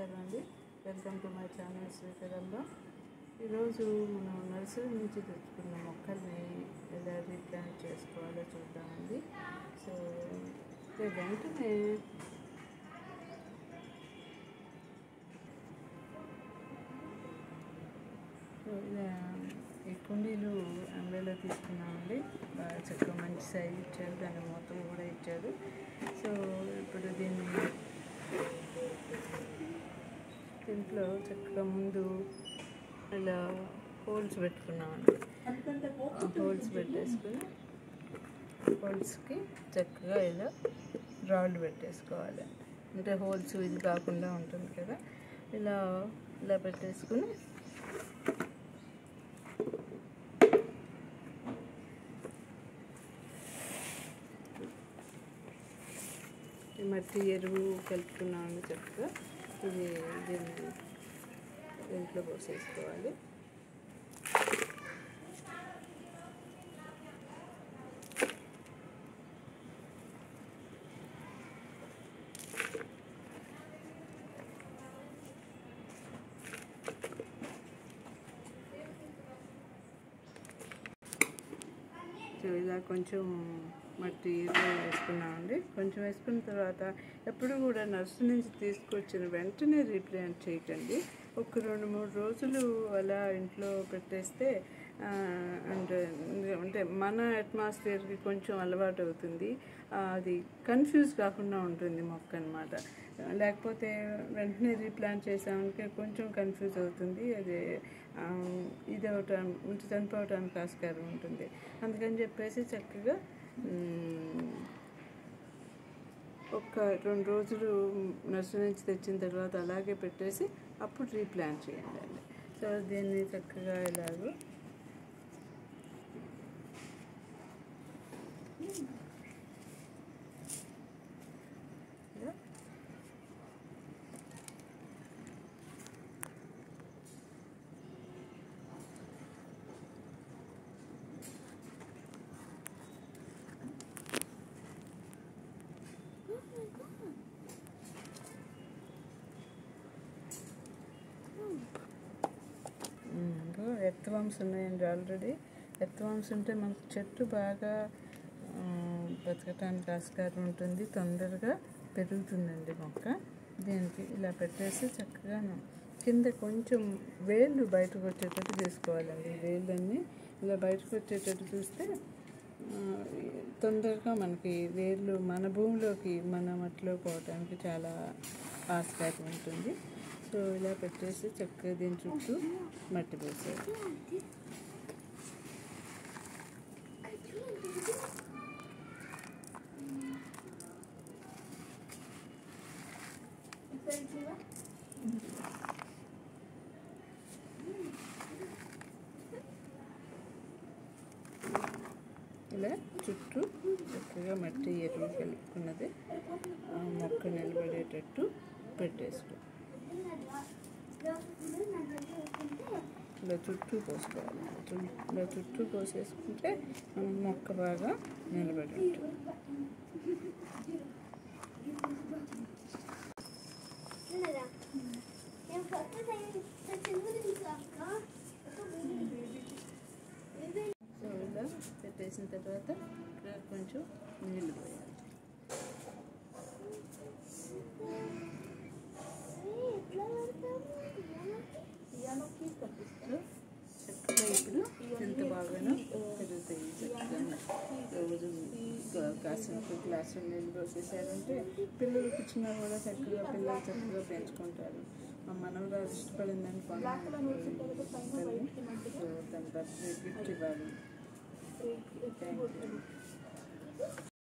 నమస్కారం అండి welcome to my channel శ్రీకరంలో ఈరోజు మనం నర్సరీ నుంచి తెచ్చుకున్న మొక్కల్ని ఎలా రీప్లాంట్ చేసుకోవాలో చూద్దామండి సో ఇక వెంటనే సో ఇలా ఈ కుండీలు అంబేలో తీసుకున్నామండి బాగా చక్కగా మంచి సైజ్ ఇచ్చారు దాని మూతలు కూడా ఇచ్చారు సో ఇప్పుడు దీన్ని దీంట్లో చక్కగా ముందు ఇలా హోల్స్ పెట్టుకున్నామండి ఆ హోల్స్ పెట్టేసుకుని హోల్స్కి చక్కగా ఇలా రాళ్ళు పెట్టేసుకోవాలి అంటే హోల్స్ ఇది కాకుండా ఉంటుంది కదా ఇలా ఇలా పెట్టేసుకుని ఈ మట్టి ఎరువు కలుపుకున్నామని చక్కగా ఇది దీన్ని దీంట్లో పోసేసుకోవాలి సో ఇలా కొంచెం మట్టి ఎరువు వేసుకున్నామండి కొంచెం వేసుకున్న తర్వాత ఎప్పుడు కూడా నర్సు నుంచి తీసుకొచ్చిన వెంటనే రీప్లాంట్ చేయకండి ఒక రెండు మూడు రోజులు అలా ఇంట్లో పెట్టేస్తే ఆ, అంటే అంటే మన అట్మాస్ఫియర్కి కొంచెం అలవాటు అవుతుంది ఆ, అది కన్ఫ్యూజ్ కాకుండా ఉంటుంది మొక్క అనమాట లేకపోతే వెంటనే రీప్లాంట్ చేసామంటే కొంచెం కన్ఫ్యూజ్ అవుతుంది అది ఆ, ఇది అవటం చనిపోవటానికి ఆస్కారం ఉంటుంది అందుకని చెప్పేసి చక్కగా మ్, ఒక రెండు రోజులు నర్సరీ నుంచి తెచ్చిన తర్వాత అలాగే పెట్టేసి అప్పుడు రీప్లాంట్ చేయండి సో దీన్ని చక్కగా ఇలాగో ఇలా ఇంకా ఎర్త్వామ్స్ ఉన్నాయండి ఆల్రెడీ ఎర్త్వామ్స్ ఉంటే మనకు చెట్టు బాగా ఆ, బతకటానికి ఆస్కారం ఉంటుంది తొందరగా పెరుగుతుందండి మొక్క దీనికి ఇలా పెట్టేసి చక్కగా కింద కొంచెం వేళ్ళు బయటకు వచ్చేటట్టు చేసుకోవాలండి వేళ్ళన్నీ ఇలా బయటకు వచ్చేటట్టు చూస్తే ఆ, తొందరగా మనకి వేర్లు మన భూమిలోకి మన మట్టిలో పోవటానికి చాలా ఆస్కారం ఉంటుంది సో ఇలా పెట్టేసి చక్కగా దీని చుట్టూ మట్టి పోసేది ఇలా చుట్టూ చక్కగా మట్టి ఎరువు కలుపుకున్నది ఆ మొక్క నిలబడేటట్టు పెట్టేసుకో ఇలా చుట్టూ పోసుకోవాలి చు- ఇలా చుట్టూ పోసేసుకుంటే మనం మొక్క బాగా నిలబడి ఉంటుంది సో ఇలా పెట్టేసిన తర్వాత ఇక్కడ కొంచెం నీళ్ళు పోయాలి సో చక్కగా ఇప్పుడు ఎంత బాగానో పెరుగుతాయి చక్కగా రోజు గా- కాసిన గ్లాసు నీళ్ళు పోసేసారంటే పిల్లలు కూర్చున్నా కూడా చక్కగా పిల్లలు చక్కగా పెంచుకుంటారు మా మనవరాలు ఇష్టపడిందని కొన్నాను తన బర్త్డే గిఫ్ట్ ఇవ్వాలి థ్యాంక్ యూ